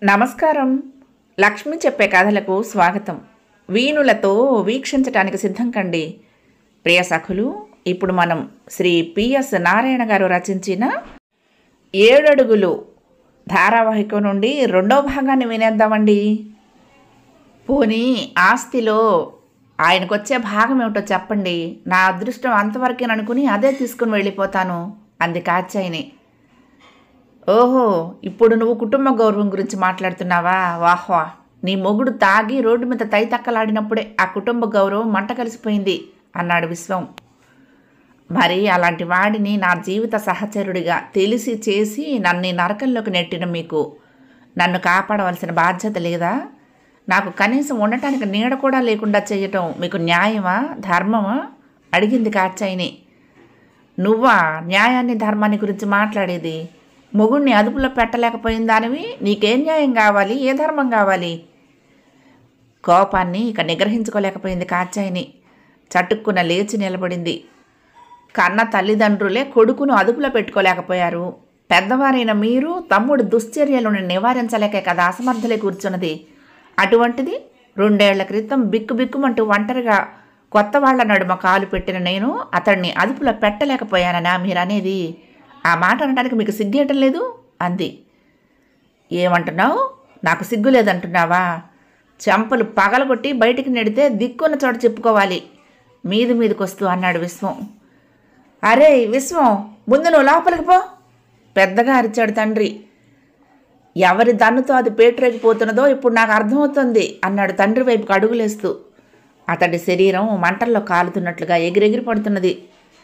నమస్కారం లక్ష్మి చెప్పే కథలకు స్వాగతం వీణులతో వీక్షించటానికి సిద్ధం కండి ప్రియ సఖులు ఇప్పుడు మనం శ్రీ పిఎస్ నారాయణ గారు రచించిన ఏడడుగులు ధారావాహిక నుండి రెండో భాగాన్ని వినేద్దామండి పోనీ ఆస్తిలో ఆయనకు వచ్చే భాగం ఏమిటో చెప్పండి నా అదృష్టం అంతవరకేననుకుని అదే తీసుకుని వెళ్ళిపోతాను అంది కాచాయిని ఓహో ఇప్పుడు నువ్వు కుటుంబ గౌరవం గురించి మాట్లాడుతున్నావా వాహ్వా నీ మొగుడు తాగి రోడ్డు మీద తైతక్కలాడినప్పుడే ఆ కుటుంబ గౌరవం మంట కలిసిపోయింది అన్నాడు విశ్వం మరి అలాంటి వాడిని నా జీవిత సహచరుడిగా తెలిసి చేసి నన్ను ఈ నరకంలోకి నెట్టిన మీకు నన్ను కాపాడవలసిన బాధ్యత లేదా నాకు కనీసం ఉండటానికి నీడ కూడా లేకుండా చేయటం మీకు న్యాయమా ధర్మమా అడిగింది కాచాయిని నువ్వా న్యాయాన్ని ధర్మాన్ని గురించి మాట్లాడేది మొగుణ్ణి అదుపులో పెట్టలేకపోయిన దానివి నీకేం న్యాయం కావాలి ఏ ధర్మం కావాలి కోపాన్ని ఇక నిగ్రహించుకోలేకపోయింది కాచాయిని చటుక్కున లేచి నిలబడింది కన్న తల్లిదండ్రులే కొడుకును అదుపులో పెట్టుకోలేకపోయారు పెద్దవారైన మీరు తమ్ముడు దుశ్చర్యలను నివారించలేకే కదా అసమర్థులే కూర్చున్నది అటువంటిది రెండేళ్ల క్రితం బిక్కు బిక్కుమంటూ ఒంటరిగా కొత్త వాళ్ళ నడుమ కాలు పెట్టిన నేను అతన్ని అదుపులో పెట్టలేకపోయాననా మీరనేది ఆ మాట అనడానికి మీకు సిగ్గేయటం లేదు అంది ఏమంటున్నావు నాకు సిగ్గు లేదంటున్నావా చెంపలు పగలగొట్టి బయటికి నెడితే దిక్కున్న చోట చెప్పుకోవాలి మీది మీదకి వస్తూ అన్నాడు విశ్వం అరే విశ్వం ముందు నువ్వు లోపలికి పో పెద్దగా అరిచాడు తండ్రి ఎవరి దన్నుతో అది పేటరేగిపోతున్నదో ఇప్పుడు నాకు అర్థమవుతుంది అన్నాడు తండ్రి వైపుకు అడుగులేస్తూ అతడి శరీరం మంటల్లో కాలుతున్నట్లుగా ఎగిరెగిరి పడుతున్నది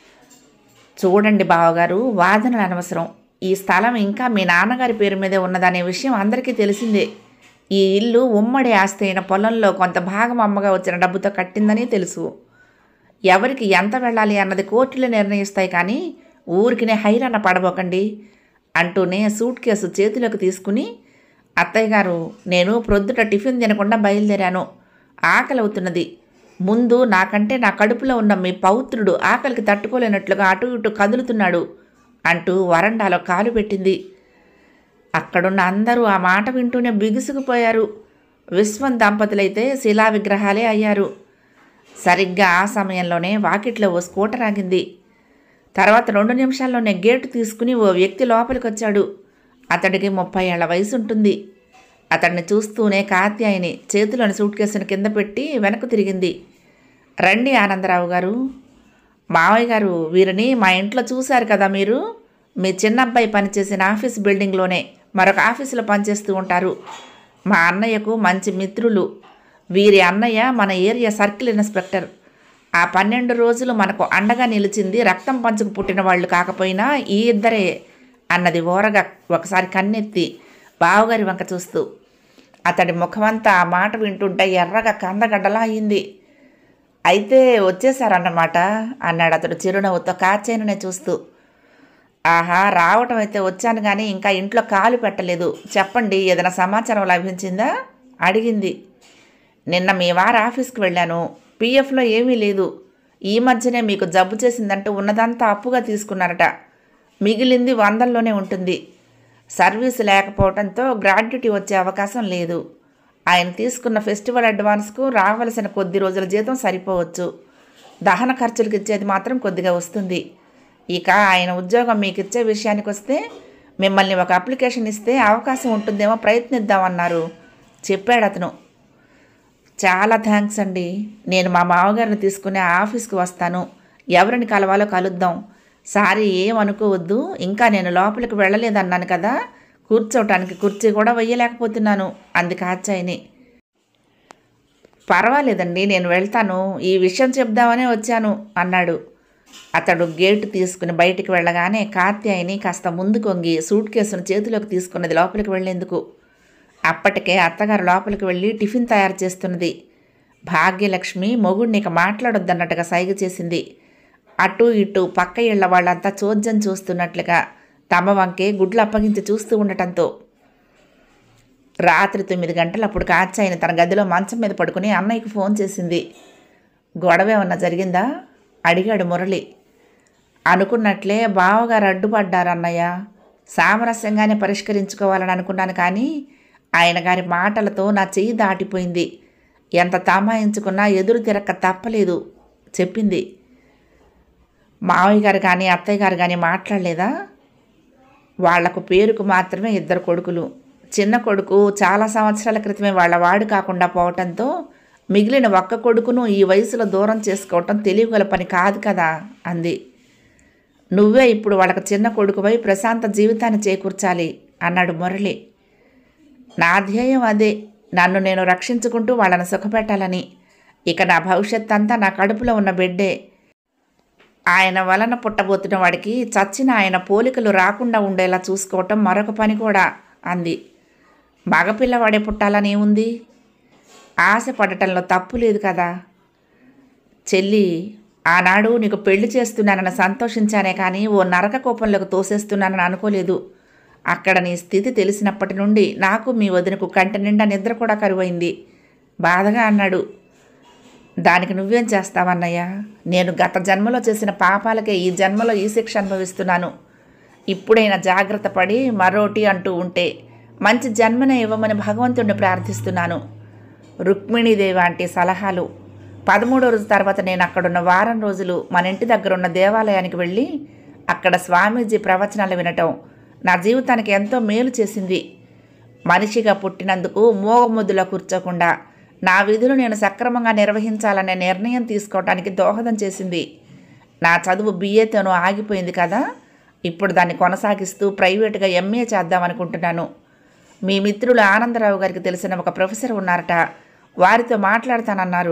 చూడండి బావగారు వాదనలు అనవసరం ఈ స్థలం ఇంకా మీ నాన్నగారి పేరు మీదే ఉన్నదనే విషయం అందరికీ తెలిసిందే ఈ ఇల్లు ఉమ్మడి ఆస్తి అయిన పొలంలో కొంత భాగం అమ్మగా వచ్చిన డబ్బుతో కట్టిందని తెలుసు ఎవరికి ఎంత వెళ్ళాలి అన్నది కోర్టులు నిర్ణయిస్తాయి కానీ ఊరికినే హైరాణ పడబోకండి అంటూనే సూట్ కేసు చేతిలోకి తీసుకుని అత్తయ్య గారు నేను ప్రొద్దుట టిఫిన్ తినకుండా బయలుదేరాను ఆకలి అవుతున్నది ముందు నాకంటే నా కడుపులో ఉన్న మీ పౌత్రుడు ఆకలికి తట్టుకోలేనట్లుగా అటు ఇటు కదులుతున్నాడు అంటూ వరండాలో కాలు పెట్టింది అక్కడున్న అందరూ ఆ మాట వింటూనే బిగుసుకుపోయారు విశ్వం దంపతులైతే శిలా విగ్రహాలే అయ్యారు సరిగ్గా ఆ సమయంలోనే వాకిట్లో ఓ స్కూటర్ ఆగింది తర్వాత రెండు నిమిషాల్లోనే గేటు తీసుకుని ఓ వ్యక్తి లోపలికి వచ్చాడు అతడికి ముప్పై ఏళ్ల వయసు ఉంటుంది అతన్ని చూస్తూనే కాత్యాయిని చేతిలోని సూట్ కేసును కింద పెట్టి వెనక్కు తిరిగింది రండి ఆనందరావు గారు మావయ్య గారు వీరిని మా ఇంట్లో చూశారు కదా మీరు మీ చిన్నబ్బాయి పనిచేసిన ఆఫీస్ బిల్డింగ్లోనే మరొక ఆఫీసులో పనిచేస్తూ ఉంటారు మా అన్నయ్యకు మంచి మిత్రులు వీరి అన్నయ్య మన ఏరియా సర్కిల్ ఇన్స్పెక్టర్ ఆ పన్నెండు రోజులు మనకు అండగా నిలిచింది రక్తం పంచుకు పుట్టిన వాళ్ళు కాకపోయినా ఈ ఇద్దరే అన్నది ఓరగా ఒకసారి కన్నెత్తి బావగారి వంక చూస్తూ అతడి ముఖమంతా ఆ మాట వింటుంటే ఎర్రగా కందగడ్డలా అయింది అయితే వచ్చేసారన్నమాట అన్నాడు అతడు చిరునవ్వుతో కాచేనునే చూస్తూ ఆహా రావటం అయితే వచ్చాను కానీ ఇంకా ఇంట్లో కాలు పెట్టలేదు చెప్పండి ఏదైనా సమాచారం లభించిందా అడిగింది నిన్న మీ వారి ఆఫీస్కి వెళ్ళాను పీఎఫ్లో ఏమీ లేదు ఈ మధ్యనే మీకు జబ్బు చేసిందంటూ ఉన్నదంతా అప్పుగా తీసుకున్నారట మిగిలింది వందల్లోనే ఉంటుంది సర్వీస్ లేకపోవడంతో గ్రాడ్యుటీ వచ్చే అవకాశం లేదు ఆయన తీసుకున్న ఫెస్టివల్ అడ్వాన్స్కు రావలసిన కొద్ది రోజుల జీతం సరిపోవచ్చు దహన ఖర్చులకు ఇచ్చేది మాత్రం కొద్దిగా వస్తుంది ఇక ఆయన ఉద్యోగం మీకు ఇచ్చే విషయానికి వస్తే మిమ్మల్ని ఒక అప్లికేషన్ ఇస్తే అవకాశం ఉంటుందేమో ప్రయత్నిద్దామన్నారు చెప్పాడు అతను చాలా థ్యాంక్స్ అండి నేను మా మామగారిని తీసుకుని ఆ ఆఫీస్కి వస్తాను ఎవరిని కలవాలో కలుద్దాం సారీ ఏమనుకోవద్దు ఇంకా నేను లోపలికి వెళ్ళలేదన్నాను కదా కూర్చోవటానికి కుర్చీ కూడా వెయ్యలేకపోతున్నాను అంది కాచాయిని పర్వాలేదండి నేను వెళ్తాను ఈ విషయం చెప్దామనే వచ్చాను అన్నాడు అతడు గేటు తీసుకుని బయటికి వెళ్ళగానే కాత్యాయిని కాస్త ముందు కొంగి సూట్ కేసును చేతిలోకి తీసుకున్నది లోపలికి వెళ్ళేందుకు అప్పటికే అత్తగారు లోపలికి వెళ్ళి టిఫిన్ తయారు చేస్తున్నది భాగ్యలక్ష్మి మొగుడిని ఇక మాట్లాడొద్దన్నట్టుగా సైగ చేసింది అటు ఇటు పక్క ఇళ్ల వాళ్ళంతా చోద్యం చూస్తున్నట్లుగా తమ వంకే గుడ్లు అప్పగించి చూస్తూ ఉండటంతో రాత్రి తొమ్మిది గంటలప్పుడు కాచాయిని తన గదిలో మంచం మీద పడుకుని అన్నయ్యకి ఫోన్ చేసింది గొడవ ఏమన్నా జరిగిందా అడిగాడు మురళి అనుకున్నట్లే బావగారు అడ్డుపడ్డారు అన్నయ్య సామరస్యంగానే పరిష్కరించుకోవాలని అనుకున్నాను కానీ ఆయన గారి మాటలతో నా చెయ్యి దాటిపోయింది ఎంత తామాయించుకున్నా ఎదురు తిరక్క తప్పలేదు చెప్పింది మావయ్య గారు కానీ అత్తయ్య గారు కానీ మాట్లాడలేదా వాళ్లకు పేరుకు మాత్రమే ఇద్దరు కొడుకులు చిన్న కొడుకు చాలా సంవత్సరాల క్రితమే వాళ్ళ వాడు కాకుండా పోవటంతో మిగిలిన ఒక్క కొడుకును ఈ వయసులో దూరం చేసుకోవటం తెలియగల పని కాదు కదా అంది నువ్వే ఇప్పుడు వాళ్ళకి చిన్న కొడుకువై ప్రశాంత జీవితాన్ని చేకూర్చాలి అన్నాడు మురళి నా ధ్యేయం అదే నన్ను నేను రక్షించుకుంటూ వాళ్ళని సుఖపెట్టాలని ఇక నా భవిష్యత్ అంతా నా కడుపులో ఉన్న బిడ్డే ఆయన వలన పుట్టబోతున్న వాడికి చచ్చిన ఆయన పోలికలు రాకుండా ఉండేలా చూసుకోవటం మరొక పని కూడా అంది మగపిల్లవాడే పుట్టాలని ఉంది ఆశ పడటంలో తప్పు లేదు కదా చెల్లి ఆనాడు నీకు పెళ్లి చేస్తున్నానని సంతోషించానే కానీ ఓ నరక కోపంలోకి తోసేస్తున్నానని అనుకోలేదు అక్కడ నీ స్థితి తెలిసినప్పటి నుండి నాకు మీ వదినకు కంటి నిండా నిద్ర కూడా కరువైంది బాధగా అన్నాడు దానికి నువ్వేం చేస్తావన్నయ్య నేను గత జన్మలో చేసిన పాపాలకే ఈ జన్మలో ఈ శిక్ష అనుభవిస్తున్నాను ఇప్పుడైనా జాగ్రత్త పడి మరోటి అంటూ ఉంటే మంచి జన్మనే ఇవ్వమని భగవంతుడిని ప్రార్థిస్తున్నాను రుక్మిణీదేవి వంటి సలహాలు పదమూడో రోజు తర్వాత నేను అక్కడున్న వారం రోజులు మన ఇంటి దగ్గర ఉన్న దేవాలయానికి వెళ్ళి అక్కడ స్వామీజీ ప్రవచనాలు వినటం నా జీవితానికి ఎంతో మేలు చేసింది మనిషిగా పుట్టినందుకు మోగముద్దులో కూర్చోకుండా నా విధులు నేను సక్రమంగా నిర్వహించాలనే నిర్ణయం తీసుకోవడానికి దోహదం చేసింది నా చదువు బీఏతోనూ ఆగిపోయింది కదా ఇప్పుడు దాన్ని కొనసాగిస్తూ ప్రైవేటుగా ఎంఏ చేద్దామనుకుంటున్నాను మీ మిత్రులు ఆనందరావు గారికి తెలిసిన ఒక ప్రొఫెసర్ ఉన్నారట వారితో మాట్లాడతానన్నారు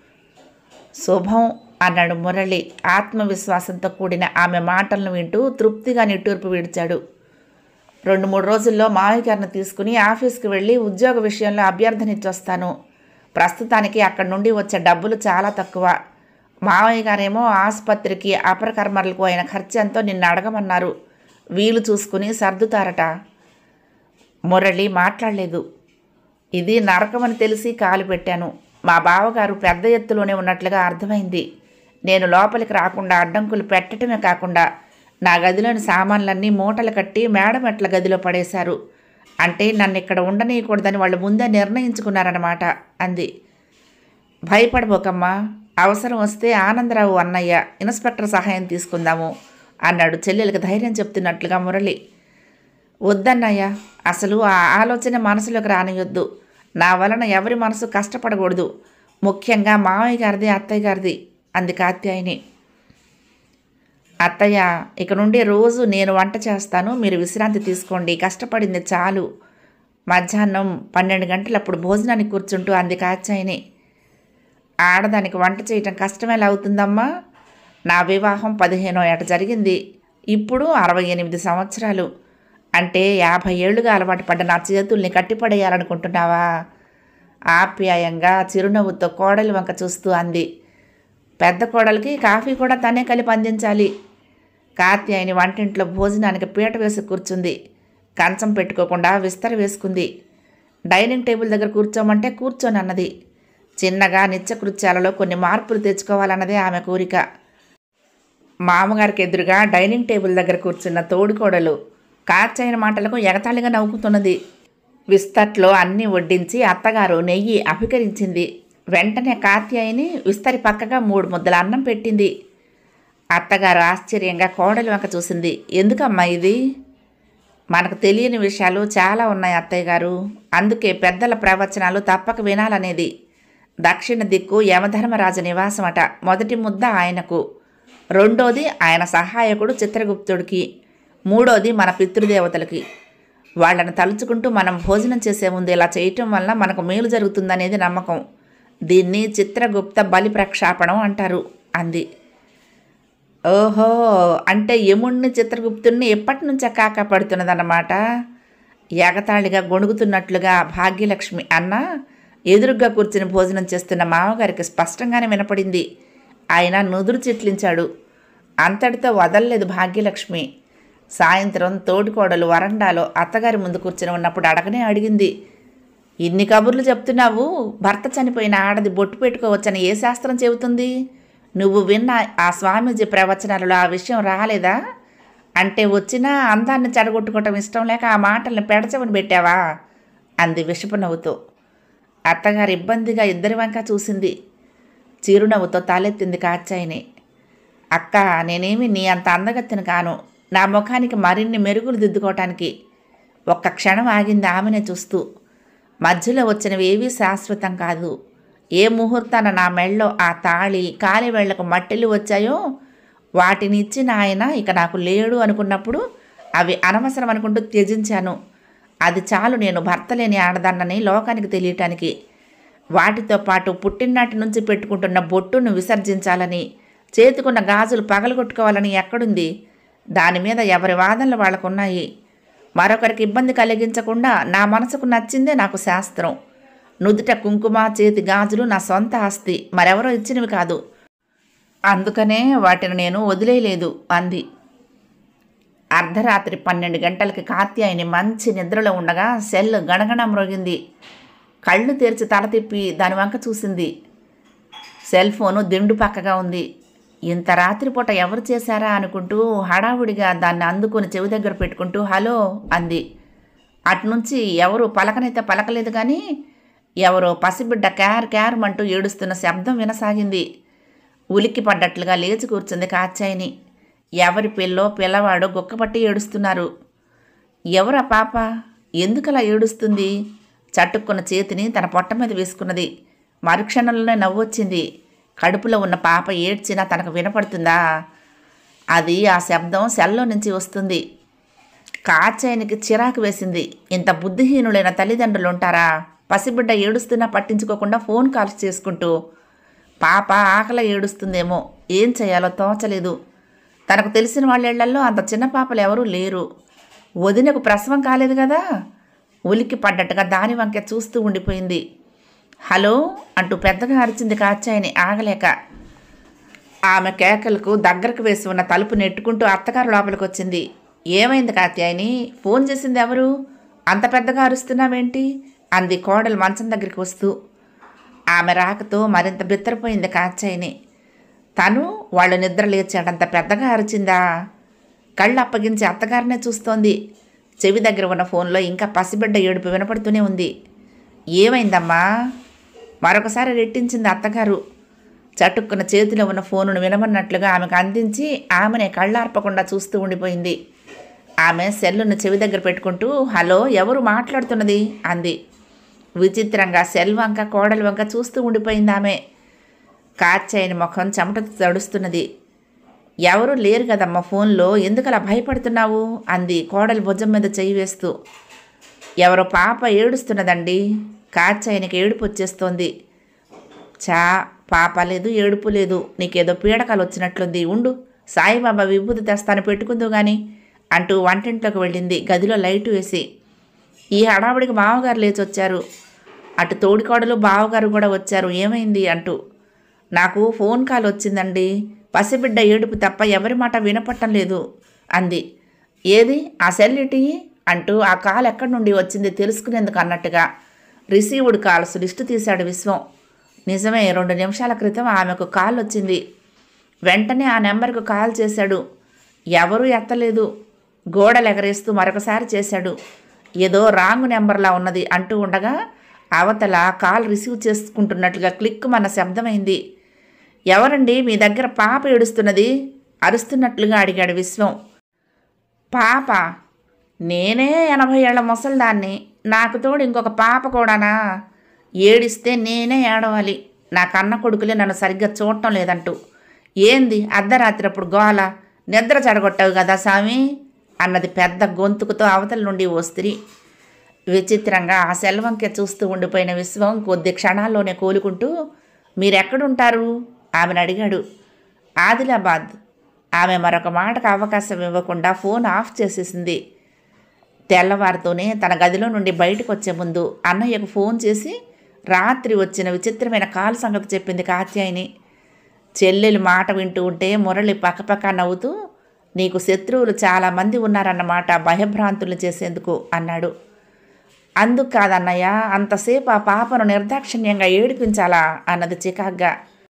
శుభం అన్నాడు మురళి ఆత్మవిశ్వాసంతో కూడిన ఆమె మాటలను వింటూ తృప్తిగా నిట్టూర్పు విడిచాడు రెండు మూడు రోజుల్లో మావయ్య గారిని తీసుకుని ఆఫీస్కి వెళ్ళి ఉద్యోగ విషయంలో అభ్యర్థన ఇచ్చొస్తాను ప్రస్తుతానికి అక్కడి నుండి వచ్చే డబ్బులు చాలా తక్కువ మావయ్య గారేమో ఆసుపత్రికి అపరకర్మలకు అయిన ఖర్చు ఎంతో నిన్ను అడగమన్నారు వీలు చూసుకుని సర్దుతారట మురళి మాట్లాడలేదు ఇది నరకమని తెలిసి కాలు పెట్టాను మా బావగారు పెద్ద ఎత్తులోనే ఉన్నట్లుగా అర్థమైంది నేను లోపలికి రాకుండా అడ్డంకులు పెట్టడమే కాకుండా నా గదిలోని సామాన్లన్నీ మూటలు కట్టి మేడమెట్ల గదిలో పడేశారు అంటే నన్ను ఇక్కడ ఉండనీయకూడదని వాళ్ళు ముందే నిర్ణయించుకున్నారన్నమాట అంది భయపడబోకమ్మా అవసరం వస్తే ఆనందరావు అన్నయ్య ఇన్స్పెక్టర్ సహాయం తీసుకుందాము అన్నాడు చెల్లెలకు ధైర్యం చెప్తున్నట్లుగా మురళి వద్దన్నయ్య అసలు ఆ ఆలోచన మనసులోకి రానియొద్దు నా వలన ఎవరి మనసు కష్టపడకూడదు ముఖ్యంగా మావయ్య గారిది అత్తయ్య గారిది అంది కాత్యాయిని అత్తయ్య ఇక నుండి రోజు నేను వంట చేస్తాను మీరు విశ్రాంతి తీసుకోండి కష్టపడింది చాలు మధ్యాహ్నం పన్నెండు గంటలప్పుడు భోజనానికి కూర్చుంటూ అంది కాత్యాయిని ఆడదానికి వంట చేయటం కష్టమేలా అవుతుందమ్మా నా వివాహం పదిహేనో ఏట జరిగింది ఇప్పుడు అరవై ఎనిమిది సంవత్సరాలు అంటే యాభై ఏళ్ళుగా అలవాటు పడ్డ నా చేతుల్ని కట్టిపడేయాలనుకుంటున్నావా ఆప్యాయంగా చిరునవ్వుతో కోడలి వంక చూస్తూ అంది పెద్ద కోడలికి కాఫీ కూడా తనే కలిపి అందించాలి కాత్యాయని వంటింట్లో భోజనానికి పీట వేసి కూర్చుంది కంచం పెట్టుకోకుండా విస్తర వేసుకుంది డైనింగ్ టేబుల్ దగ్గర కూర్చోమంటే కూర్చొని అన్నది చిన్నగా నిత్యకృత్యాలలో కొన్ని మార్పులు తెచ్చుకోవాలన్నదే ఆమె కోరిక మామగారికి ఎదురుగా డైనింగ్ టేబుల్ దగ్గర కూర్చున్న తోడుకోడలు కాచైన మాటలకు ఎగతాళిగా నవ్వుకుతున్నది విస్తట్లో అన్నీ వడ్డించి అత్తగారు నెయ్యి అభికరించింది వెంటనే కాత్యాయిని విస్తరి పక్కగా మూడు ముద్దల అన్నం పెట్టింది అత్తగారు ఆశ్చర్యంగా కోడలి వంక చూసింది ఎందుకమ్మా ఇది మనకు తెలియని విషయాలు చాలా ఉన్నాయి అత్తయ్య గారు అందుకే పెద్దల ప్రవచనాలు తప్పక వినాలనేది దక్షిణ దిక్కు యమధర్మరాజు నివాసమట మొదటి ముద్ద ఆయనకు రెండోది ఆయన సహాయకుడు చిత్రగుప్తుడికి మూడోది మన పితృదేవతలకి వాళ్ళని తలుచుకుంటూ మనం భోజనం చేసే ముందు ఇలా చేయటం వల్ల మనకు మేలు జరుగుతుందనేది నమ్మకం దీన్ని చిత్రగుప్త బలి ప్రక్షాపణం అంటారు అంది ఓహో అంటే యముణ్ణి చిత్రగుప్తుణ్ణి ఎప్పటి నుంచే కాకపడుతున్నదన్నమాట ఎగతాళిగా గొణుగుతున్నట్లుగా భాగ్యలక్ష్మి అన్న ఎదురుగ్గా కూర్చుని భోజనం చేస్తున్న మామగారికి స్పష్టంగానే వినపడింది ఆయన నుదురు చిట్లించాడు అంతటితో వదలలేదు భాగ్యలక్ష్మి సాయంత్రం తోటికోడలు వరండాలో అత్తగారి ముందు కూర్చుని ఉన్నప్పుడు అడగనే అడిగింది ఇన్ని కబుర్లు చెప్తున్నావు భర్త చనిపోయిన ఆడది బొట్టు పెట్టుకోవచ్చని ఏ శాస్త్రం చెబుతుంది నువ్వు విన్న ఆ స్వామీజీ ప్రవచనాలలో ఆ విషయం రాలేదా అంటే వచ్చినా అందాన్ని చెడగొట్టుకోవటం ఇష్టం లేక ఆ మాటల్ని పెడచమని పెట్టావా అంది విషపు నవ్వుతో అత్తగారు ఇబ్బందిగా ఇద్దరి వంక చూసింది చిరునవ్వుతో తలెత్తింది కాచాయిని అక్క నేనేమి నీ అంత అందగత్తెను కాను నా ముఖానికి మరిన్ని మెరుగులు దిద్దుకోవటానికి ఒక్క క్షణం ఆగింది ఆమెనే చూస్తూ మధ్యలో వచ్చినవి ఏవీ శాశ్వతం కాదు ఏ ముహూర్తాన నా మెళ్ళో ఆ తాళి కాలి వేళ్లకు మట్టెలు వచ్చాయో వాటిని ఇచ్చిన ఆయన ఇక నాకు లేడు అనుకున్నప్పుడు అవి అనవసరం అనుకుంటూ త్యజించాను అది చాలు నేను భర్త లేని ఆడదాన్నని లోకానికి తెలియటానికి వాటితో పాటు పుట్టిననాటి నుంచి పెట్టుకుంటున్న బొట్టును విసర్జించాలని చేతికున్న గాజులు పగలగొట్టుకోవాలని ఎక్కడుంది దాని మీద ఎవరి వాదనలు వాళ్ళకున్నాయి మరొకరికి ఇబ్బంది కలిగించకుండా నా మనసుకు నచ్చిందే నాకు శాస్త్రం నుదుట కుంకుమ చేతి గాజులు నా సొంత ఆస్తి మరెవరో ఇచ్చినవి కాదు అందుకనే వాటిని నేను వదిలేయలేదు అంది అర్ధరాత్రి పన్నెండు గంటలకి కాత్యాయని మంచి నిద్రలో ఉండగా సెల్ గణగణ మ్రోగింది కళ్ళు తెరిచి తల తిప్పి దాని వంక చూసింది సెల్ ఫోను దిండు పక్కగా ఉంది ఇంత రాత్రిపూట ఎవరు చేశారా అనుకుంటూ హడావుడిగా దాన్ని అందుకుని చెవి దగ్గర పెట్టుకుంటూ హలో అంది అటునుంచి ఎవరు పలకనైతే పలకలేదు కానీ ఎవరో పసిబిడ్డ క్యార్ క్యార్ అంటూ ఏడుస్తున్న శబ్దం వినసాగింది ఉలిక్కి పడ్డట్లుగా లేచి కూర్చుంది కాచాయిని ఎవరి పిల్లో పిల్లవాడో గుక్కపట్టి ఏడుస్తున్నారు ఎవరా పాప ఎందుకలా ఏడుస్తుంది చట్టుకున్న చేతిని తన పొట్ట మీద వేసుకున్నది మరుక్షణంలోనే నవ్వొచ్చింది కడుపులో ఉన్న పాప ఏడ్చినా తనకు వినపడుతుందా అది ఆ శబ్దం సెల్లో నుంచి వస్తుంది కాచాయనికి చిరాకు వేసింది ఇంత బుద్ధిహీనులైన తల్లిదండ్రులు ఉంటారా పసిబిడ్డ ఏడుస్తున్నా పట్టించుకోకుండా ఫోన్ కాల్స్ చేసుకుంటూ పాప ఆకలి ఏడుస్తుందేమో ఏం చేయాలో తోచలేదు తనకు తెలిసిన వాళ్ళేళ్లలో అంత చిన్న పాపలు ఎవరూ లేరు వదినకు ప్రసవం కాలేదు కదా ఉలిక్కి పడ్డట్టుగా దాని వంక చూస్తూ ఉండిపోయింది హలో అంటూ పెద్దగా అరిచింది కాచాయని ఆగలేక ఆమె కేకలకు దగ్గరకు వేసి ఉన్న తలుపు నెట్టుకుంటూ అత్తగారు లోపలికి వచ్చింది ఏమైంది కాత్యాయని ఫోన్ చేసింది ఎవరు అంత పెద్దగా అరుస్తున్నావేంటి అంది కోడలు మంచం దగ్గరికి వస్తూ ఆమె రాకతో మరింత బిత్తరపోయింది కాచాయిని తను వాళ్ళు నిద్ర లేచాడంత పెద్దగా అరిచిందా కళ్ళు అప్పగించి అత్తగారినే చూస్తోంది చెవి దగ్గర ఉన్న ఫోన్లో ఇంకా పసిబిడ్డ ఏడుపు వినపడుతూనే ఉంది ఏమైందమ్మా మరొకసారి రెట్టించింది అత్తగారు చటుక్కున చేతిలో ఉన్న ఫోనును వినమన్నట్లుగా ఆమెకు అందించి ఆమెనే కళ్ళార్పకుండా చూస్తూ ఉండిపోయింది ఆమె సెల్లును చెవి దగ్గర పెట్టుకుంటూ హలో ఎవరు మాట్లాడుతున్నది అంది విచిత్రంగా సెల్ వంక కోడలి వంక చూస్తూ ఉండిపోయింది ఆమె కాచైన ముఖం చెమటతో తడుస్తున్నది ఎవరు లేరు కదమ్మా ఫోన్లో ఎందుకు అలా భయపడుతున్నావు అంది కోడలి భుజం మీద చెయ్యి వేస్తూ ఎవరో పాప ఏడుస్తున్నదండి కాచాయనికి ఏడుపు వచ్చేస్తోంది చా పాప లేదు ఏడుపు లేదు నీకేదో పీడకాలు వచ్చినట్లుంది ఉండు సాయిబాబా విభూతి తెస్తాను పెట్టుకుందు గాని అంటూ వంటింట్లోకి వెళ్ళింది గదిలో లైట్ వేసి ఈ హడావుడికి బావగారు లేచి వచ్చారు అటు తోడికోడలు బావగారు కూడా వచ్చారు ఏమైంది అంటూ నాకు ఫోన్ కాల్ వచ్చిందండి పసిబిడ్డ ఏడుపు తప్ప ఎవరి మాట వినపట్టం లేదు అంది ఏది ఆ సెల్ ఇటీ అంటూ ఆ కాల్ ఎక్కడి నుండి వచ్చింది తెలుసుకునేందుకు అన్నట్టుగా రిసీవ్డ్ కాల్స్ లిస్టు తీశాడు విశ్వం నిజమే రెండు నిమిషాల క్రితం ఆమెకు కాల్ వచ్చింది వెంటనే ఆ నెంబర్కు కాల్ చేశాడు ఎవరూ ఎత్తలేదు గోడలు ఎగరేస్తూ మరొకసారి చేశాడు ఏదో రాంగ్ నెంబర్లా ఉన్నది అంటూ ఉండగా అవతల కాల్ రిసీవ్ చేసుకుంటున్నట్లుగా క్లిక్ మన శబ్దమైంది ఎవరండి మీ దగ్గర పాప ఏడుస్తున్నది అరుస్తున్నట్లుగా అడిగాడు విశ్వం పాప నేనే ఎనభై ఏళ్ల ముసలిదాన్ని నాకు తోడు ఇంకొక పాప కూడానా ఏడిస్తే నేనే ఏడవాలి నా కన్న కొడుకులే నన్ను సరిగ్గా చూడటం లేదంటూ ఏంది అర్ధరాత్రి అప్పుడు గోల నిద్ర చెడగొట్టావు కదా స్వామి అన్నది పెద్ద గొంతుకుతో అవతల నుండి ఓ స్త్రీ విచిత్రంగా ఆ సెల్వంకే చూస్తూ ఉండిపోయిన విశ్వం కొద్ది క్షణాల్లోనే కోలుకుంటూ మీరెక్కడుంటారు ఆమెను అడిగాడు ఆదిలాబాద్ ఆమె మరొక మాటకు అవకాశం ఇవ్వకుండా ఫోన్ ఆఫ్ చేసేసింది తెల్లవారితోనే తన గదిలో నుండి బయటకు వచ్చే ముందు అన్నయ్యకు ఫోన్ చేసి రాత్రి వచ్చిన విచిత్రమైన కాల్ సంగతి చెప్పింది కాత్యాయిని చెల్లెలు మాట వింటూ ఉంటే మురళి పక్కపక్క నవ్వుతూ నీకు శత్రువులు చాలామంది ఉన్నారన్నమాట భయభ్రాంతులు చేసేందుకు అన్నాడు అందుకు కాదన్నయ్య అంతసేపు ఆ పాపను నిర్దాక్షిణ్యంగా ఏడిపించాలా అన్నది చికాగ్గా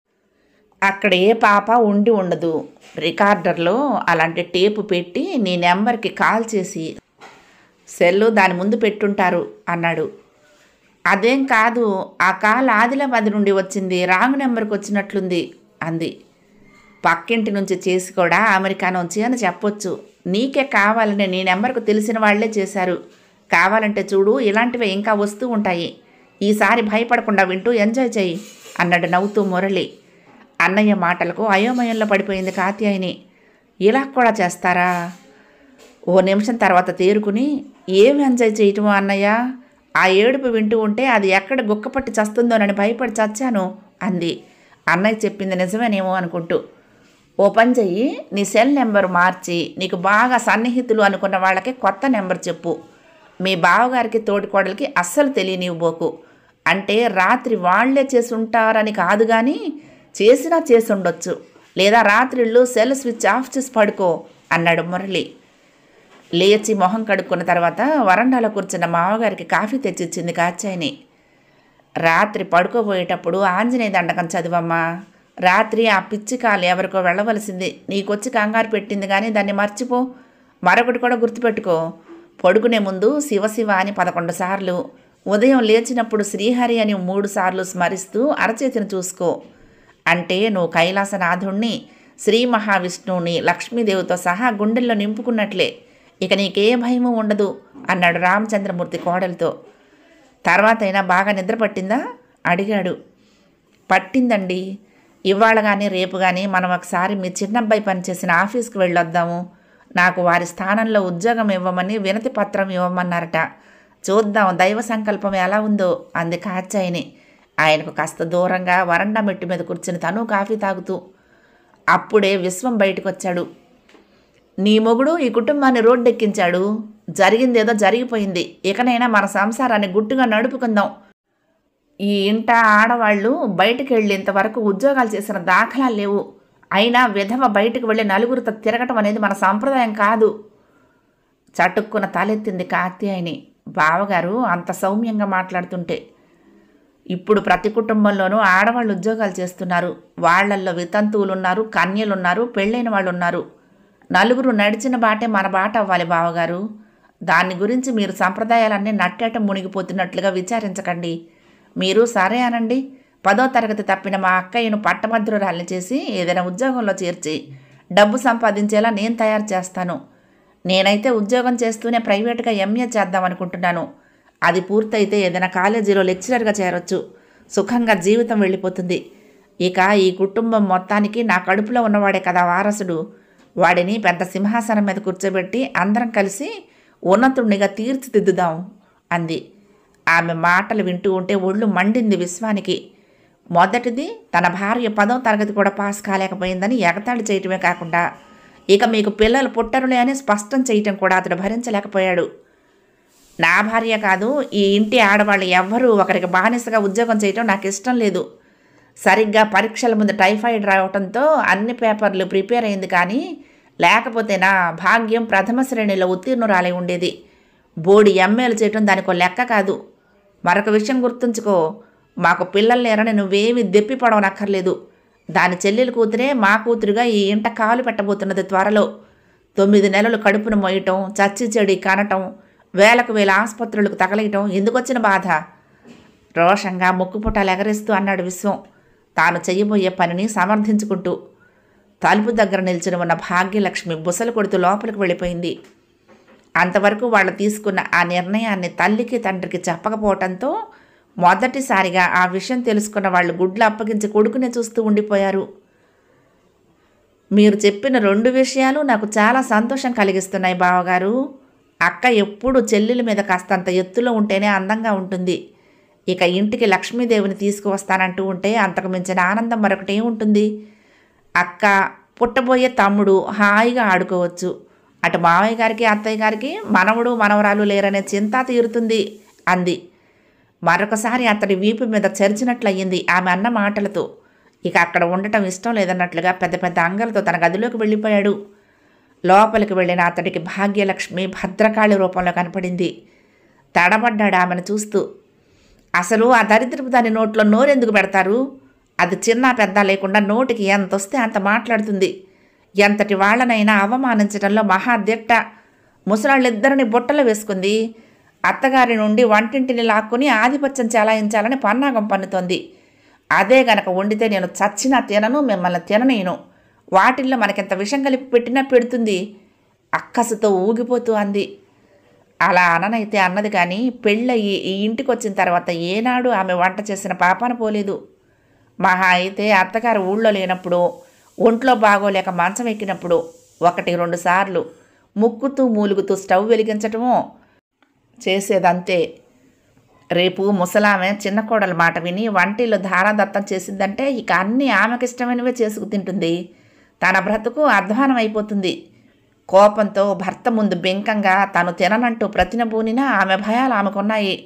అక్కడ ఏ పాప ఉండి ఉండదు రికార్డర్లో అలాంటి టేపు పెట్టి నీ నెంబర్కి కాల్ చేసి సెల్లు దాని ముందు పెట్టుంటారు అన్నాడు అదేం కాదు ఆ కాల్ ఆదిలాబాద్ నుండి వచ్చింది రాంగ్ నెంబర్కి వచ్చినట్లుంది అంది పక్కింటి నుంచి చేసి కూడా అమెరికా నుంచి అని చెప్పొచ్చు నీకే కావాలని నీ నెంబర్కు తెలిసిన వాళ్లే చేశారు కావాలంటే చూడు ఇలాంటివి ఇంకా వస్తూ ఉంటాయి ఈసారి భయపడకుండా వింటూ ఎంజాయ్ చెయ్యి అన్నాడు నవ్వుతూ మురళి అన్నయ్య మాటలకు అయోమయంలో పడిపోయింది కాత్యాయిని ఇలా కూడా చేస్తారా ఓ నిమిషం తర్వాత తేరుకుని ఏం ఎంజాయ్ చేయటమో అన్నయ్య ఆ ఏడుపు వింటూ ఉంటే అది ఎక్కడ గుక్కపట్టి చస్తుందోనని భయపడి చచ్చాను అంది అన్నయ్య చెప్పింది నిజమేనేమో అనుకుంటూ ఓ పని చెయ్యి నీ సెల్ నెంబర్ మార్చి నీకు బాగా సన్నిహితులు అనుకున్న వాళ్ళకి కొత్త నెంబర్ చెప్పు మీ బావగారికి తోటికోడలికి అస్సలు తెలియనివ్వబోకు అంటే రాత్రి వాళ్లే చేసి ఉంటారని కాదు కానీ చేసినా చేసి ఉండొచ్చు లేదా రాత్రిళ్ళు సెల్ స్విచ్ ఆఫ్ చేసి పడుకో అన్నాడు మురళి లేచి మొహం కడుక్కున్న తర్వాత వరండాలో కూర్చున్న మామగారికి కాఫీ తెచ్చిచ్చింది కాచాయిని రాత్రి పడుకోబోయేటప్పుడు ఆంజనేయ దండకం చదివమ్మా రాత్రి ఆ పిచ్చి కాలు ఎవరికో వెళ్ళవలసింది నీకొచ్చి కంగారు పెట్టింది కానీ దాన్ని మర్చిపో మరొకటి కూడా గుర్తుపెట్టుకో పడుకునే ముందు శివశివ అని పదకొండు సార్లు ఉదయం లేచినప్పుడు శ్రీహరి అని మూడు సార్లు స్మరిస్తూ అరచేతిని చూసుకో అంటే నువ్వు కైలాసనాథుణ్ణి శ్రీ మహావిష్ణువుని లక్ష్మీదేవితో సహా గుండెల్లో నింపుకున్నట్లే ఇక నీకే భయము ఉండదు అన్నాడు రామచంద్రమూర్తి కోడలతో తర్వాత అయినా బాగా నిద్ర పట్టిందా అడిగాడు పట్టిందండి ఇవాళ కానీ రేపు కానీ మనం ఒకసారి మీ చిన్నబ్బాయి పనిచేసిన ఆఫీస్కి వెళ్ళొద్దాము నాకు వారి స్థానంలో ఉద్యోగం ఇవ్వమని వినతి పత్రం ఇవ్వమన్నారట చూద్దాం దైవ సంకల్పం ఎలా ఉందో అంది కాచాయిని ఆయనకు కాస్త దూరంగా వరండా మెట్టు మీద కూర్చుని తను కాఫీ తాగుతూ అప్పుడే విశ్వం బయటకు వచ్చాడు నీ మొగుడు ఈ కుటుంబాన్ని రోడ్డెక్కించాడు జరిగిందేదో జరిగిపోయింది ఇకనైనా మన సంసారాన్ని గుట్టుగా నడుపుకుందాం ఈ ఇంట ఆడవాళ్ళు బయటికి వెళ్ళి ఇంతవరకు ఉద్యోగాలు చేసిన దాఖలాలు లేవు అయినా విధవ బయటికి వెళ్ళి నలుగురితో తిరగటం అనేది మన సంప్రదాయం కాదు చటుక్కున తలెత్తింది కాత్యాయిని బావగారు అంత సౌమ్యంగా మాట్లాడుతుంటే ఇప్పుడు ప్రతి కుటుంబంలోనూ ఆడవాళ్ళు ఉద్యోగాలు చేస్తున్నారు వాళ్ళల్లో వితంతువులు ఉన్నారు కన్యలున్నారు పెళ్ళైన వాళ్ళు ఉన్నారు నలుగురు నడిచిన బాటే మన బాట అవ్వాలి బావగారు దాని గురించి మీరు సంప్రదాయాలన్నీ నట్టేట మునిగిపోతున్నట్లుగా విచారించకండి మీరు సరే అనండి పదో తరగతి తప్పిన మా అక్కయ్యను పట్టభద్రురాల్ని చేసి ఏదైనా ఉద్యోగంలో చేర్చి డబ్బు సంపాదించేలా నేను తయారు చేస్తాను నేనైతే ఉద్యోగం చేస్తూనే ప్రైవేట్గా ఎంఏ చేద్దాం అనుకుంటున్నాను అది పూర్తయితే ఏదైనా కాలేజీలో లెక్చరర్గా చేరొచ్చు సుఖంగా జీవితం వెళ్ళిపోతుంది ఇక ఈ కుటుంబం మొత్తానికి నా కడుపులో ఉన్నవాడే కదా వారసుడు వాడిని పెద్ద సింహాసనం మీద కూర్చోబెట్టి అందరం కలిసి ఉన్నతుణ్ణిగా తీర్చిదిద్దుదాం అంది ఆమె మాటలు వింటూ ఉంటే ఒళ్ళు మండింది విశ్వానికి మొదటిది తన భార్య పదో తరగతి కూడా పాస్ కాలేకపోయిందని ఎగతాళి చేయటమే కాకుండా ఇక మీకు పిల్లలు పుట్టరులే అని స్పష్టం చేయటం కూడా అతడు భరించలేకపోయాడు నా భార్య కాదు ఈ ఇంటి ఆడవాళ్ళు ఎవ్వరూ ఒకరికి బానిసగా ఉద్యోగం చేయటం నాకు ఇష్టం లేదు సరిగ్గా పరీక్షల ముందు టైఫాయిడ్ రావడంతో అన్ని పేపర్లు ప్రిపేర్ అయింది కానీ లేకపోతే నా భాగ్యం ప్రథమ శ్రేణిలో ఉత్తీర్ణురాలై ఉండేది బోడి ఎంఏలు చేయటం దానికో లెక్క కాదు మరొక విషయం గుర్తుంచుకో మాకు పిల్లలు లేరని నువ్వేమి దెప్పి పడవనక్కర్లేదు దాని చెల్లెలు కూతురే మా కూతురుగా ఈ ఇంట కాలు పెట్టబోతున్నది త్వరలో తొమ్మిది నెలలు కడుపును మొయ్యటం చచ్చి చెడి కనటం వేలకు వేల ఆసుపత్రులకు తగలేయటం ఎందుకొచ్చిన బాధ రోషంగా ముక్కుపుటాలు ఎగరేస్తూ అన్నాడు విశ్వం తాను చెయ్యబోయే పనిని సమర్థించుకుంటూ తలుపు దగ్గర నిల్చుని ఉన్న భాగ్యలక్ష్మి బుసలు కొడుతూ లోపలికి వెళ్ళిపోయింది అంతవరకు వాళ్ళు తీసుకున్న ఆ నిర్ణయాన్ని తల్లికి తండ్రికి చెప్పకపోవటంతో మొదటిసారిగా ఆ విషయం తెలుసుకున్న వాళ్ళు గుడ్లు అప్పగించి కొడుకునే చూస్తూ ఉండిపోయారు మీరు చెప్పిన రెండు విషయాలు నాకు చాలా సంతోషం కలిగిస్తున్నాయి బావగారు అక్క ఎప్పుడు చెల్లెల మీద కాస్తంత ఎత్తులో ఉంటేనే అందంగా ఉంటుంది ఇక ఇంటికి లక్ష్మీదేవిని తీసుకువస్తానంటూ ఉంటే అంతకు మించిన ఆనందం మరొకటి ఉంటుంది అక్క పుట్టబోయే తమ్ముడు హాయిగా ఆడుకోవచ్చు అటు మావయ్య గారికి అత్తయ్య గారికి మనవడు మనవరాలు లేరనే చింత తీరుతుంది అంది మరొకసారి అతడి వీపు మీద చరిచినట్లయింది ఆమె అన్న మాటలతో ఇక అక్కడ ఉండటం ఇష్టం లేదన్నట్లుగా పెద్ద పెద్ద అంగలతో తన గదిలోకి వెళ్ళిపోయాడు లోపలికి వెళ్ళిన అతడికి భాగ్యలక్ష్మి భద్రకాళి రూపంలో కనపడింది తడబడ్డాడు ఆమెను చూస్తూ అసలు ఆ దరిద్రపు దాని నోట్లో నోరెందుకు పెడతారు అది చిన్న పెద్ద లేకుండా నోటికి ఎంత వస్తే అంత మాట్లాడుతుంది ఎంతటి వాళ్ళనైనా అవమానించడంలో మహాదిట్ట ముసలాళ్ళిద్దరిని బుట్టలో వేసుకుంది అత్తగారి నుండి వంటింటిని లాక్కుని ఆధిపత్యం చెలాయించాలని పన్నాగం పన్నుతోంది అదే గనక వండితే నేను చచ్చినా తినను మిమ్మల్ని తిననేను వాటిల్లో మనకింత విషం కలిపి పెట్టినా పెడుతుంది అక్కసుతో ఊగిపోతూ అంది అలా అననైతే అన్నది కానీ పెళ్ళయి ఈ ఇంటికి వచ్చిన తర్వాత ఏనాడు ఆమె వంట చేసిన పాపాన పోలేదు మహా అయితే అత్తగారు ఊళ్ళో లేనప్పుడు ఒంట్లో బాగోలేక మంచం ఎక్కినప్పుడు ఒకటి రెండు సార్లు ముక్కుతూ మూలుగుతూ స్టవ్ వెలిగించటమో చేసేదంతే రేపు ముసలామె చిన్న కోడల మాట విని వంటిలో ధారాదత్తం చేసిందంటే ఇక అన్నీ ఆమెకిష్టమైనవే చేసుకు తింటుంది తన బ్రతుకు అధ్వానం అయిపోతుంది కోపంతో భర్త ముందు బెంకంగా తను తిననంటూ ప్రతినబూనినా ఆమె భయాలు ఆమెకున్నాయి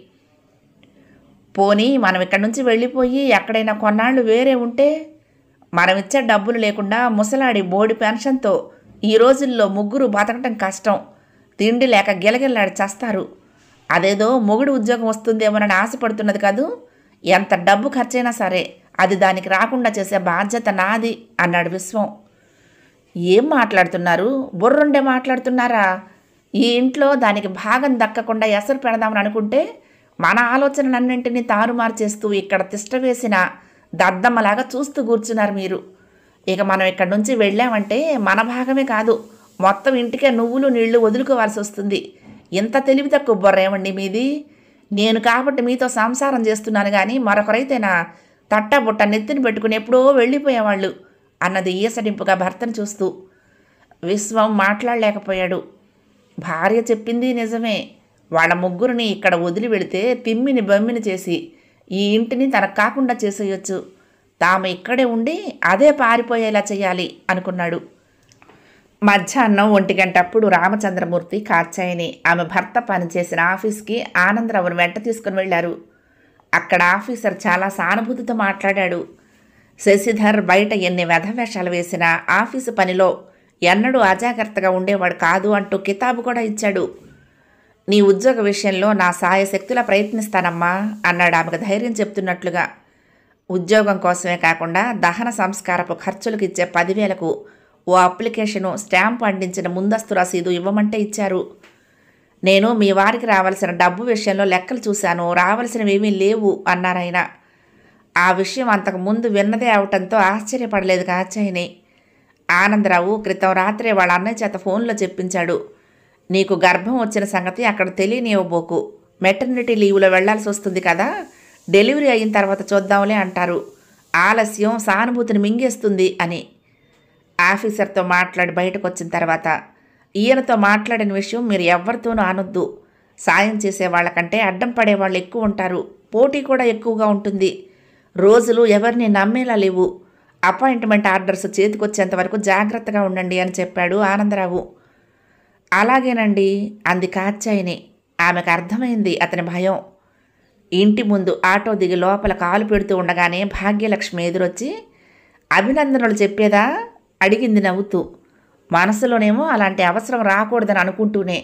పోనీ మనం ఇక్కడి నుంచి వెళ్ళిపోయి ఎక్కడైనా కొన్నాళ్ళు వేరే ఉంటే మనం ఇచ్చే డబ్బులు లేకుండా ముసలాడి బోడి పెన్షన్తో ఈ రోజుల్లో ముగ్గురు బతకటం కష్టం తిండి లేక గిలగిల్లాడి చస్తారు అదేదో మొగుడు ఉద్యోగం వస్తుందేమోనని ఆశపడుతున్నది కాదు ఎంత డబ్బు ఖర్చైనా సరే అది దానికి రాకుండా చేసే బాధ్యత నాది అన్నాడు విశ్వం ఏం మాట్లాడుతున్నారు బుర్రుండే మాట్లాడుతున్నారా ఈ ఇంట్లో దానికి భాగం దక్కకుండా ఎసరు పెడదామని అనుకుంటే మన ఆలోచనలన్నింటినీ తారుమారు చేస్తూ ఇక్కడ తిష్టవేసిన దద్దమ్మలాగా చూస్తూ కూర్చున్నారు మీరు ఇక మనం ఇక్కడి నుంచి వెళ్ళామంటే మన భాగమే కాదు మొత్తం ఇంటికే నువ్వులు నీళ్లు వదులుకోవాల్సి వస్తుంది ఇంత తెలివి తక్కువ బుర్రేమండి మీది నేను కాబట్టి మీతో సంసారం చేస్తున్నాను కానీ మరొకరైతేనా తట్ట బుట్ట నెత్తిని పెట్టుకుని ఎప్పుడో వెళ్ళిపోయేవాళ్ళు అన్నది ఈసడింపుగా భర్తను చూస్తూ విశ్వం మాట్లాడలేకపోయాడు భార్య చెప్పింది నిజమే వాళ్ళ ముగ్గురిని ఇక్కడ వదిలి వెళితే తిమ్మిని బమ్మిని చేసి ఈ ఇంటిని తనకు కాకుండా చేసేయొచ్చు తాము ఇక్కడే ఉండి అదే పారిపోయేలా చేయాలి అనుకున్నాడు మధ్యాహ్నం ఒంటి గంటప్పుడు రామచంద్రమూర్తి కాచాయని ఆమె భర్త పనిచేసిన ఆఫీస్కి ఆనందరావును వెంట తీసుకుని వెళ్ళారు అక్కడ ఆఫీసర్ చాలా సానుభూతితో మాట్లాడాడు శశిధర్ బయట ఎన్ని వ్యధవేషాలు వేసినా ఆఫీసు పనిలో ఎన్నడూ అజాగ్రత్తగా ఉండేవాడు కాదు అంటూ కితాబు కూడా ఇచ్చాడు నీ ఉద్యోగ విషయంలో నా సాయశక్తులా ప్రయత్నిస్తానమ్మా అన్నాడు ఆమెకు ధైర్యం చెప్తున్నట్లుగా ఉద్యోగం కోసమే కాకుండా దహన సంస్కారపు ఖర్చులకు ఇచ్చే పదివేలకు ఓ అప్లికేషను స్టాంపు అందించిన ముందస్తు రసీదు ఇవ్వమంటే ఇచ్చారు నేను మీ వారికి రావాల్సిన డబ్బు విషయంలో లెక్కలు చూశాను రావాల్సినవేమీ లేవు అన్నారాయన ఆ విషయం అంతకు ముందు విన్నదే అవటంతో ఆశ్చర్యపడలేదు కాచాయని ఆనందరావు క్రితం రాత్రే వాళ్ళ అన్నయ్య చేత ఫోన్లో చెప్పించాడు నీకు గర్భం వచ్చిన సంగతి అక్కడ తెలియనివ్వబోకు మెటర్నిటీ లీవ్లో వెళ్లాల్సి వస్తుంది కదా డెలివరీ అయిన తర్వాత చూద్దాంలే అంటారు ఆలస్యం సానుభూతిని మింగేస్తుంది అని ఆఫీసర్తో మాట్లాడి బయటకు వచ్చిన తర్వాత ఈయనతో మాట్లాడిన విషయం మీరు ఎవరితోనూ అనొద్దు సాయం చేసే వాళ్ళకంటే అడ్డం పడే వాళ్ళు ఎక్కువ ఉంటారు పోటీ కూడా ఎక్కువగా ఉంటుంది రోజులు ఎవరిని నమ్మేలా లేవు అపాయింట్మెంట్ ఆర్డర్స్ చేతికొచ్చేంత వరకు జాగ్రత్తగా ఉండండి అని చెప్పాడు ఆనందరావు అలాగేనండి అంది కాచాయిని ఆమెకు అర్థమైంది అతని భయం ఇంటి ముందు ఆటో దిగి లోపల కాలు పెడుతూ ఉండగానే భాగ్యలక్ష్మి ఎదురొచ్చి అభినందనలు చెప్పేదా అడిగింది నవ్వుతూ మనసులోనేమో అలాంటి అవసరం రాకూడదని అనుకుంటూనే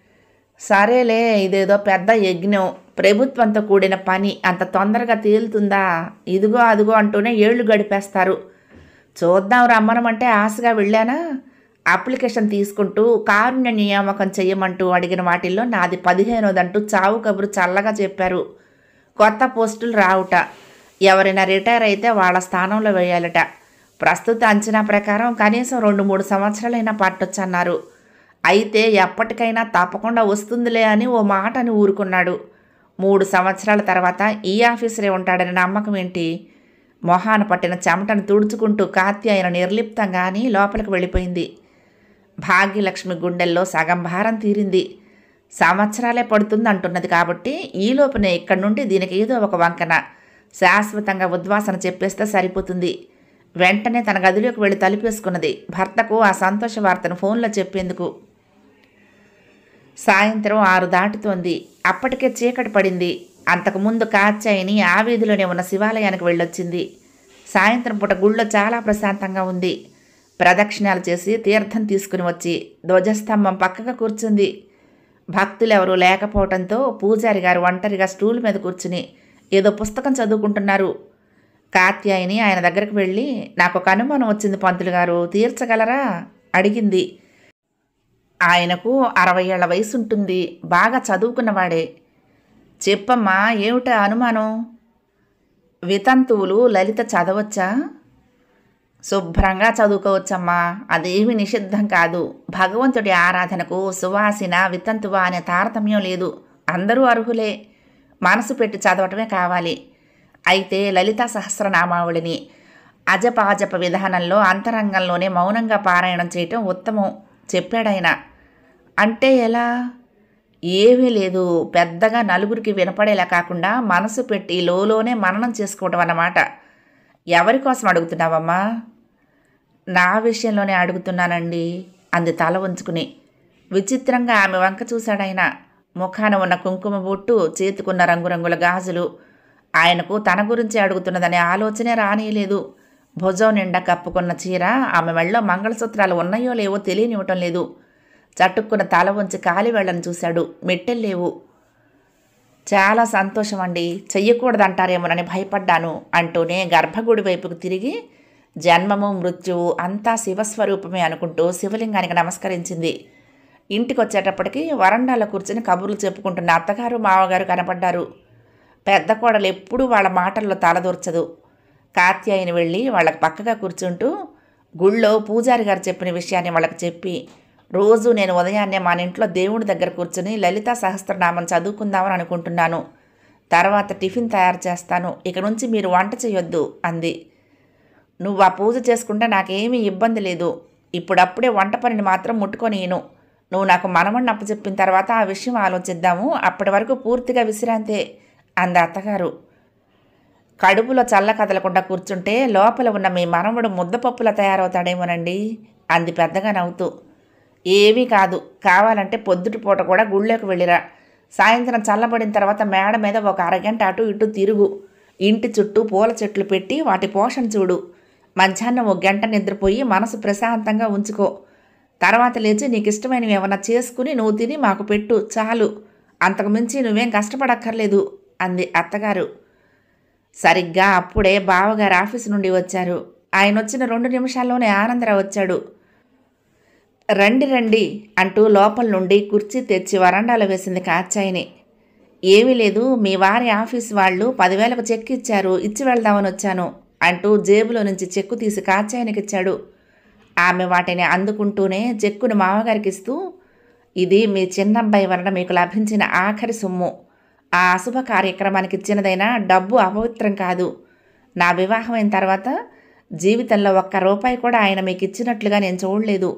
సరేలే ఇదేదో పెద్ద యజ్ఞం ప్రభుత్వంతో కూడిన పని అంత తొందరగా తేలుతుందా ఇదిగో అదిగో అంటూనే ఏళ్ళు గడిపేస్తారు చూద్దాం రమ్మనమంటే ఆశగా వెళ్ళానా అప్లికేషన్ తీసుకుంటూ కారుణ్య నియామకం చెయ్యమంటూ అడిగిన వాటిల్లో నాది పదిహేనోదంటూ చావు కబురు చల్లగా చెప్పారు కొత్త పోస్టులు రావుట ఎవరైనా రిటైర్ అయితే వాళ్ళ స్థానంలో వేయాలట ప్రస్తుత అంచనా ప్రకారం కనీసం రెండు మూడు సంవత్సరాలైనా పట్టొచ్చన్నారు అయితే ఎప్పటికైనా తప్పకుండా వస్తుందిలే అని ఓ మాట అని ఊరుకున్నాడు మూడు సంవత్సరాల తర్వాత ఈ ఆఫీసరే ఉంటాడని నమ్మకం ఏంటి మొహాన పట్టిన చెమటను తుడుచుకుంటూ కాత్యాయన నిర్లిప్తంగా అని లోపలికి వెళ్ళిపోయింది భాగ్యలక్ష్మి గుండెల్లో సగం భారం తీరింది సంవత్సరాలే పడుతుంది అంటున్నది కాబట్టి ఈలోపునే ఇక్కడి నుండి దీనికి ఏదో ఒక వంకన శాశ్వతంగా ఉద్వాసన చెప్పేస్తే సరిపోతుంది వెంటనే తన గదిలోకి వెళ్ళి తలుపేసుకున్నది భర్తకు ఆ సంతోష వార్తను ఫోన్లో చెప్పేందుకు సాయంత్రం ఆరు దాటుతోంది అప్పటికే చీకటి పడింది అంతకుముందు కాచాయిని ఆ వీధిలోనే ఉన్న శివాలయానికి వెళ్ళొచ్చింది సాయంత్రం పూట గుళ్ళో చాలా ప్రశాంతంగా ఉంది ప్రదక్షిణాలు చేసి తీర్థం తీసుకుని వచ్చి ధ్వజస్తంభం పక్కగా కూర్చుంది భక్తులెవరూ లేకపోవడంతో పూజారి గారు ఒంటరిగా స్టూల్ మీద కూర్చుని ఏదో పుస్తకం చదువుకుంటున్నారు కాత్యాయిని ఆయన దగ్గరికి వెళ్ళి నాకు ఒక అనుమానం వచ్చింది పంతులు గారు తీర్చగలరా అడిగింది ఆయనకు అరవై ఏళ్ల వయసు ఉంటుంది బాగా చదువుకున్నవాడే చెప్పమ్మా ఏమిటా అనుమానం వితంతువులు లలిత చదవచ్చా శుభ్రంగా చదువుకోవచ్చమ్మా అదేమి నిషిద్ధం కాదు భగవంతుడి ఆరాధనకు సువాసిన వితంతువ అనే తారతమ్యం లేదు అందరూ అర్హులే మనసు పెట్టి చదవటమే కావాలి అయితే లలిత సహస్రనామావళిని అజపాజప విధానంలో అంతరంగంలోనే మౌనంగా పారాయణం చేయటం ఉత్తమం చెప్పాడాయన అంటే ఎలా ఏమీ లేదు పెద్దగా నలుగురికి వినపడేలా కాకుండా మనసు పెట్టి లోలోనే మననం చేసుకోవటం అన్నమాట ఎవరి కోసం అడుగుతున్నావమ్మా నా విషయంలోనే అడుగుతున్నానండి అంది తల ఉంచుకుని విచిత్రంగా ఆమె వంక చూశాడాయన ముఖాన ఉన్న కుంకుమ బొట్టు చేతికున్న రంగురంగుల గాజులు ఆయనకు తన గురించి అడుగుతున్నదనే ఆలోచనే రానియలేదు భుజం నిండా కప్పుకున్న చీర ఆమె మెళ్ళలో మంగళసూత్రాలు ఉన్నాయో లేవో తెలియనివ్వటం లేదు చట్టుక్కున్న తల వంచి కాలి వెళ్ళని చూశాడు మెట్టెల్లేవు చాలా సంతోషం అండి చెయ్యకూడదంటారేమోనని భయపడ్డాను అంటూనే గర్భగుడి వైపుకు తిరిగి జన్మము మృత్యువు అంతా శివస్వరూపమే అనుకుంటూ శివలింగానికి నమస్కరించింది ఇంటికి వచ్చేటప్పటికి వరండాలో కూర్చుని కబుర్లు చెప్పుకుంటున్న అత్తగారు మావగారు కనపడ్డారు పెద్ద కోడలు ఎప్పుడూ వాళ్ళ మాటల్లో తలదూర్చదు కాత్యాయని వెళ్ళి వాళ్ళకి పక్కగా కూర్చుంటూ గుళ్ళో పూజారి గారు చెప్పిన విషయాన్ని వాళ్ళకి చెప్పి రోజు నేను ఉదయాన్నే మన ఇంట్లో దేవుడి దగ్గర కూర్చుని లలితా సహస్రనామం చదువుకుందామని అనుకుంటున్నాను తర్వాత టిఫిన్ తయారు చేస్తాను ఇక నుంచి మీరు వంట చేయొద్దు అంది నువ్వు ఆ పూజ చేసుకుంటే నాకేమీ ఇబ్బంది లేదు ఇప్పుడప్పుడే వంట పనిని మాత్రం ముట్టుకొనియను నువ్వు నాకు మనమణ్ణి అప్పచెప్పిన తర్వాత ఆ విషయం ఆలోచిద్దాము అప్పటి వరకు పూర్తిగా విశ్రాంతే అంది అత్తగారు కడుపులో చల్ల కదలకుండా కూర్చుంటే లోపల ఉన్న మీ మనవడు ముద్దపప్పులా తయారవుతాడేమోనండి అంది పెద్దగా నవ్వుతూ ఏమీ కాదు కావాలంటే పొద్దుటి పూట కూడా గుళ్ళోకి వెళ్ళిరా సాయంత్రం చల్లబడిన తర్వాత మేడ మీద ఒక అరగంట అటు ఇటు తిరుగు ఇంటి చుట్టూ పూల చెట్లు పెట్టి వాటి పోషణ చూడు మధ్యాహ్నం ఒక గంట నిద్రపోయి మనసు ప్రశాంతంగా ఉంచుకో తర్వాత లేచి నీకు ఇష్టమైనవి ఏమన్నా చేసుకుని నువ్వు తిని మాకు పెట్టు చాలు అంతకు మించి నువ్వేం కష్టపడక్కర్లేదు అంది అత్తగారు సరిగ్గా అప్పుడే బావగారు ఆఫీసు నుండి వచ్చారు ఆయన వచ్చిన రెండు నిమిషాల్లోనే ఆనందరావు వచ్చాడు రండి రండి అంటూ లోపల నుండి కుర్చీ తెచ్చి వరండాలో వేసింది కాచాయిని ఏమీ లేదు మీ వారి ఆఫీస్ వాళ్ళు పదివేలకు చెక్ ఇచ్చారు ఇచ్చి వెళ్దామని వచ్చాను అంటూ జేబులో నుంచి చెక్కు తీసి కాచాయనికి ఇచ్చాడు ఆమె వాటిని అందుకుంటూనే చెక్కును మామగారికి ఇస్తూ ఇది మీ చిన్నబ్బాయి వలన మీకు లభించిన ఆఖరి సొమ్ము ఆ అశుభ కార్యక్రమానికి ఇచ్చినదైనా డబ్బు అపవిత్రం కాదు నా వివాహం అయిన తర్వాత జీవితంలో ఒక్క రూపాయి కూడా ఆయన మీకు ఇచ్చినట్లుగా నేను చూడలేదు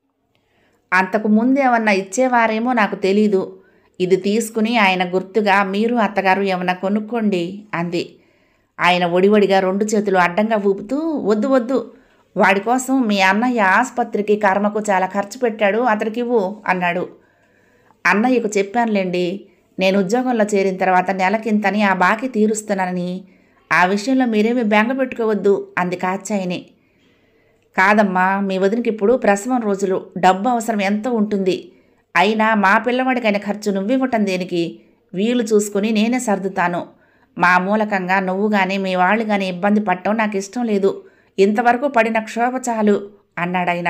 అంతకు ముందు ఏమన్నా ఇచ్చేవారేమో నాకు తెలీదు ఇది తీసుకుని ఆయన గుర్తుగా మీరు అత్తగారు ఏమన్నా కొనుక్కోండి అంది ఆయన ఒడివడిగా రెండు చేతులు అడ్డంగా ఊపుతూ వద్దు వద్దు వాడి కోసం మీ అన్నయ్య ఆసుపత్రికి కర్మకు చాలా ఖర్చు పెట్టాడు అతడికి ఇవ్వు అన్నాడు అన్నయ్యకు చెప్పానులేండి నేను ఉద్యోగంలో చేరిన తర్వాత నెలకింతని ఆ బాకీ తీరుస్తున్నానని ఆ విషయంలో మీరేమీ బెంగ పెట్టుకోవద్దు అంది కాచాయిని కాదమ్మా మీ వదినకి ఇప్పుడు ప్రసవం రోజులు డబ్బు అవసరం ఎంతో ఉంటుంది అయినా మా పిల్లవాడికైన ఖర్చు నువ్వివ్వటం దేనికి వీలు చూసుకుని నేనే సర్దుతాను మా మూలకంగా నువ్వు కానీ మీ వాళ్ళు కానీ ఇబ్బంది పడటం నాకు ఇష్టం లేదు ఇంతవరకు పడిన క్షోభ చాలు అన్నాడాయన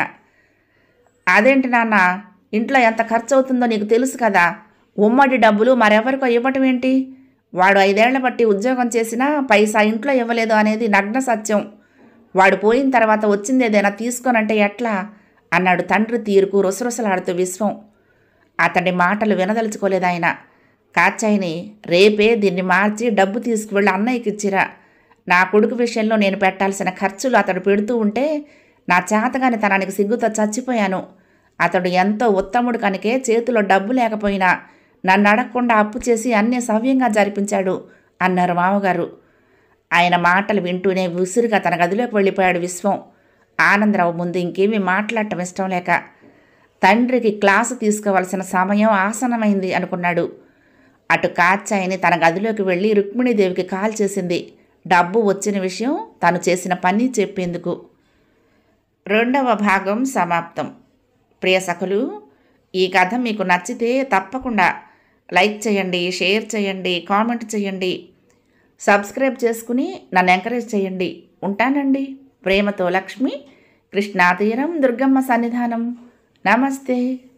అదేంటి నాన్న ఇంట్లో ఎంత ఖర్చు అవుతుందో నీకు తెలుసు కదా ఉమ్మడి డబ్బులు మరెవరికో ఇవ్వటం ఏంటి వాడు ఐదేళ్ల బట్టి ఉద్యోగం చేసినా పైసా ఇంట్లో ఇవ్వలేదు అనేది నగ్న సత్యం వాడు పోయిన తర్వాత వచ్చింది ఏదైనా తీసుకోనంటే ఎట్లా అన్నాడు తండ్రి తీరుకు రుసరుసలాడుతూ విశ్వం అతడి మాటలు వినదలుచుకోలేదు ఆయన కాచాయిని రేపే దీన్ని మార్చి డబ్బు తీసుకువెళ్ళి అన్నయ్యకి ఇచ్చిరా నా కొడుకు విషయంలో నేను పెట్టాల్సిన ఖర్చులు అతడు పెడుతూ ఉంటే నా చేతగాని తనానికి సిగ్గుతో చచ్చిపోయాను అతడు ఎంతో ఉత్తముడు కనుకే చేతిలో డబ్బు లేకపోయినా నన్ను అడగకుండా అప్పు చేసి అన్నీ సవ్యంగా జరిపించాడు అన్నారు మామగారు ఆయన మాటలు వింటూనే విసురుగా తన గదిలోకి వెళ్ళిపోయాడు విశ్వం ఆనందరావు ముందు ఇంకేమీ మాట్లాడటం ఇష్టం లేక తండ్రికి క్లాసు తీసుకోవాల్సిన సమయం ఆసనమైంది అనుకున్నాడు అటు కాచాయిని తన గదిలోకి వెళ్ళి రుక్మిణీదేవికి కాల్ చేసింది డబ్బు వచ్చిన విషయం తను చేసిన పని చెప్పేందుకు రెండవ భాగం సమాప్తం ప్రియ సఖులు ఈ కథ మీకు నచ్చితే తప్పకుండా లైక్ చేయండి షేర్ చేయండి కామెంట్ చేయండి సబ్స్క్రైబ్ చేసుకుని నన్ను ఎంకరేజ్ చేయండి ఉంటానండి ప్రేమతో లక్ష్మి కృష్ణాతీరం దుర్గమ్మ సన్నిధానం నమస్తే